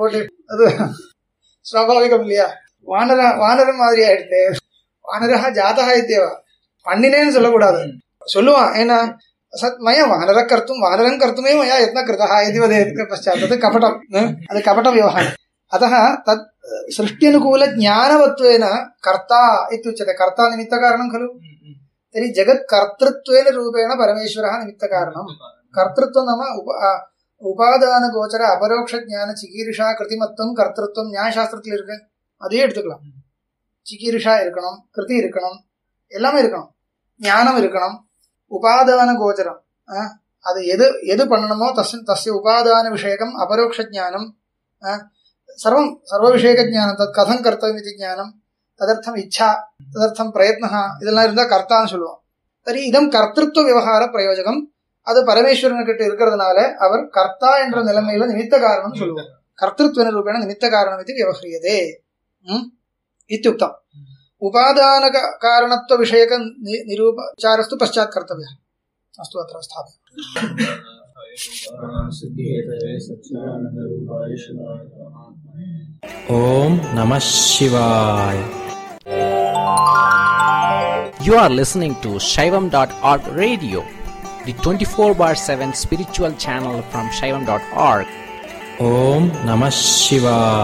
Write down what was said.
போட்டு அது ஸ்வாபாவிகம் இல்லையா வானர வானரம் மாதிரி ஆயிடுத்து வானரா ஜாதகா இத்தியவா பண்ணினேன்னு சொல்லக்கூடாது சொல்லுவான் ஏன்னா சத் மய வானர கர்த்தும் வானரம் கர்த்துமே மயா யத்ன கிருதா இது வதேதுக்கு பశ్చాத் தத் கபடம் ம்? அது கபட விவகாரம் अतः तत् सृष्ट्यनुकूल ज्ञानवत्वेन कर्ता इत्युच्यते कर्ता निमित्तकारणं खलु तर्हि जगत् कर्तृत्वेन रूपेण परमेश्वरः निमित्तकारणं कर्तृत्वं नाम उप अ, உபாதானகோச்சர அபரோக்ஷ ஞான சிகீரிஷா கிருதிமத்துவம் கர்த்தத்துவம் நியாயசாஸ்திரத்தில் இருக்கு அதையே எடுத்துக்கலாம் சிகீரிஷா இருக்கணும் கிருதி இருக்கணும் எல்லாமே இருக்கணும் ஞானம் இருக்கணும் உபாதான கோச்சரம் ஆ, அது எது எது பண்ணணுமோ தஸ் தஸ்ய உபாதான விஷயகம் அபரோக்ஷ ஞானம் ஆ, सर्वं सर्वविषयकज्ञानं तत् कथं कर्तव्यम् इति ज्ञानं तदर्थम् इच्छा तदर्थं प्रयत्नः இதெல்லாம் இருந்தால் கர்த்தான்னு சொல்லுவோம் சரி இதம் கர்த்தൃത്വ விவகார பிரயோஜகம் அது பரமேஸ்வரன் கிட்ட இருக்கிறதுனால அவர் கர்த்தா என்ற நிலைமையில நிமித்த காரணம் சொல்லுவோம் கர்த்தృత్వ ரூபேண நிமித்த காரணம் இது விவஹ்ரியதே ம்? इत्युक्तम् उपादान कारणत्व विषयक निरूपचारस्तु पश्चात् कर्तव्यः अस्तु अत्र स्थापयामः Om Namah Shivaya. You are listening to Shaivam.org radio, the 24 bar 7 spiritual channel from Shaivam.org. Om Namah Shivaya.